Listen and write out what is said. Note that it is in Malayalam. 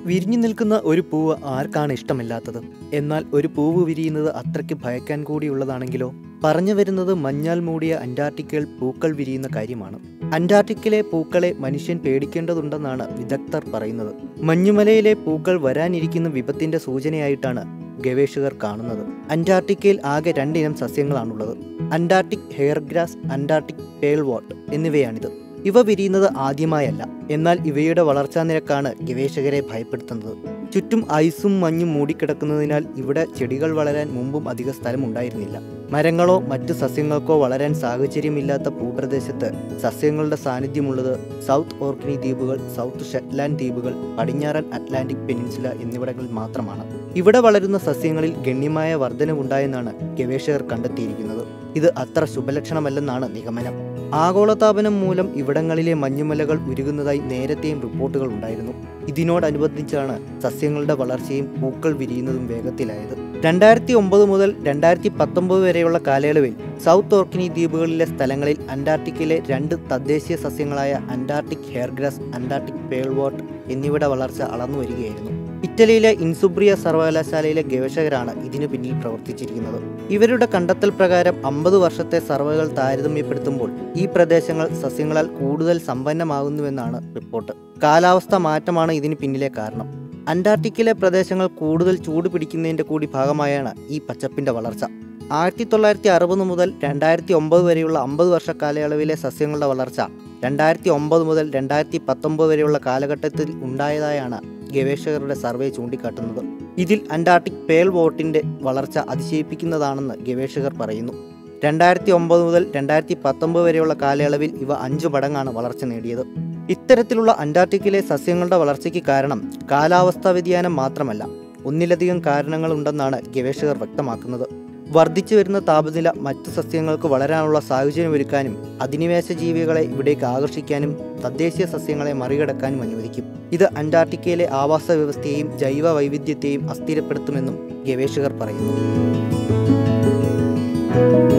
വിരിഞ്ഞു നിൽക്കുന്ന ഒരു പൂവ് ആർക്കാണ് ഇഷ്ടമില്ലാത്തത് എന്നാൽ ഒരു പൂവ് വിരിയുന്നത് അത്രയ്ക്ക് ഭയക്കാൻ കൂടിയുള്ളതാണെങ്കിലോ പറഞ്ഞു വരുന്നത് മഞ്ഞാൽ മൂടിയ അന്റാർട്ടിക്കയിൽ പൂക്കൾ വിരിയുന്ന കാര്യമാണ് അന്റാർട്ടിക്കിലെ പൂക്കളെ മനുഷ്യൻ പേടിക്കേണ്ടതുണ്ടെന്നാണ് വിദഗ്ധർ പറയുന്നത് മഞ്ഞുമലയിലെ പൂക്കൾ വരാനിരിക്കുന്ന വിപത്തിന്റെ സൂചനയായിട്ടാണ് ഗവേഷകർ കാണുന്നത് അന്റാർട്ടിക്കയിൽ ആകെ രണ്ടിനം സസ്യങ്ങളാണുള്ളത് Antarctic hair grass Antarctic pearlwort എന്നിവയാണിത് ഇവ വിരിയുന്നത് ആദ്യമായല്ല എന്നാൽ ഇവയുടെ വളർച്ചാ നിരക്കാണ് ഗവേഷകരെ ഭയപ്പെടുത്തുന്നത് ചുറ്റും ഐസും മഞ്ഞും മൂടിക്കിടക്കുന്നതിനാൽ ഇവിടെ ചെടികൾ വളരാൻ മുമ്പും അധിക സ്ഥലം ഉണ്ടായിരുന്നില്ല മരങ്ങളോ മറ്റു സസ്യങ്ങൾക്കോ വളരാൻ സാഹചര്യമില്ലാത്ത ഭൂപ്രദേശത്ത് സസ്യങ്ങളുടെ സാന്നിധ്യമുള്ളത് സൗത്ത് ഓർക്കിനി ദ്വീപുകൾ സൗത്ത് ഷെറ്റ്ലാൻഡ് ദ്വീപുകൾ പടിഞ്ഞാറൻ അറ്റ്ലാന്റിക് പെനിൻസുല എന്നിവിടങ്ങളിൽ മാത്രമാണ് ഇവിടെ വളരുന്ന സസ്യങ്ങളിൽ ഗണ്യമായ വർധനവുണ്ടായെന്നാണ് ഗവേഷകർ കണ്ടെത്തിയിരിക്കുന്നത് ഇത് അത്ര ശുഭലക്ഷണമല്ലെന്നാണ് നിഗമനം ആഗോളതാപനം മൂലം ഇവിടങ്ങളിലെ മഞ്ഞുമലകൾ ഉരുകുന്നതായി നേരത്തെയും റിപ്പോർട്ടുകൾ ഉണ്ടായിരുന്നു ഇതിനോടനുബന്ധിച്ചാണ് സസ്യങ്ങളുടെ വളർച്ചയും പൂക്കൾ വിരിയുന്നതും വേഗത്തിലായത് രണ്ടായിരത്തി ഒമ്പത് മുതൽ രണ്ടായിരത്തി പത്തൊമ്പത് വരെയുള്ള കാലയളവിൽ സൗത്ത് ഓർക്കിനി ദ്വീപുകളിലെ സ്ഥലങ്ങളിൽ അന്റാർട്ടിക്കിലെ രണ്ട് തദ്ദേശീയ സസ്യങ്ങളായ അന്റാർട്ടിക് ഹെയർഗ്രാസ് അന്റാർട്ടിക് പേൾവാട്ട് എന്നിവയുടെ വളർച്ച അളന്നു വരികയായിരുന്നു ഇറ്റലിയിലെ ഇൻസുബ്രിയ സർവകലാശാലയിലെ ഗവേഷകരാണ് ഇതിനു പിന്നിൽ പ്രവർത്തിച്ചിരിക്കുന്നത് ഇവരുടെ കണ്ടെത്തൽ പ്രകാരം അമ്പത് വർഷത്തെ സർവേകൾ താരതമ്യപ്പെടുത്തുമ്പോൾ ഈ പ്രദേശങ്ങൾ സസ്യങ്ങളാൽ കൂടുതൽ സമ്പന്നമാകുന്നുവെന്നാണ് റിപ്പോർട്ട് കാലാവസ്ഥ മാറ്റമാണ് ഇതിന് പിന്നിലെ കാരണം അന്റാർട്ടിക്കിലെ പ്രദേശങ്ങൾ കൂടുതൽ ചൂട് പിടിക്കുന്നതിന്റെ കൂടി ഭാഗമായാണ് ഈ പച്ചപ്പിന്റെ വളർച്ച ആയിരത്തി തൊള്ളായിരത്തി അറുപത് മുതൽ രണ്ടായിരത്തി ഒമ്പത് വരെയുള്ള അമ്പത് വർഷ കാലയളവിലെ സസ്യങ്ങളുടെ വളർച്ച രണ്ടായിരത്തി ഒമ്പത് മുതൽ രണ്ടായിരത്തി പത്തൊമ്പത് വരെയുള്ള കാലഘട്ടത്തിൽ ഉണ്ടായതായാണ് ഗവേഷകരുടെ സർവേ ചൂണ്ടിക്കാട്ടുന്നത് ഇതിൽ അന്റാർട്ടിക് പേൾ വോട്ടിന്റെ വളർച്ച അതിശയിപ്പിക്കുന്നതാണെന്ന് ഗവേഷകർ പറയുന്നു രണ്ടായിരത്തി ഒമ്പത് മുതൽ രണ്ടായിരത്തി പത്തൊമ്പത് വരെയുള്ള കാലയളവിൽ ഇവ അഞ്ചു മടങ്ങാണ് വളർച്ച നേടിയത് ഇത്തരത്തിലുള്ള അന്റാർട്ടിക്കിലെ സസ്യങ്ങളുടെ വളർച്ചയ്ക്ക് കാരണം കാലാവസ്ഥാ വ്യതിയാനം മാത്രമല്ല ഒന്നിലധികം കാരണങ്ങളുണ്ടെന്നാണ് ഗവേഷകർ വ്യക്തമാക്കുന്നത് വർദ്ധിച്ചു വരുന്ന താപനില മറ്റു സസ്യങ്ങൾക്ക് വളരാനുള്ള സാഹചര്യമൊരുക്കാനും അധിനിവേശ ജീവികളെ ഇവിടേക്ക് ആകർഷിക്കാനും തദ്ദേശീയ സസ്യങ്ങളെ മറികടക്കാനും അനുവദിക്കും ഇത് അന്റാർട്ടിക്കയിലെ ആവാസ വ്യവസ്ഥയെയും ജൈവ വൈവിധ്യത്തെയും അസ്ഥിരപ്പെടുത്തുമെന്നും ഗവേഷകർ പറയുന്നു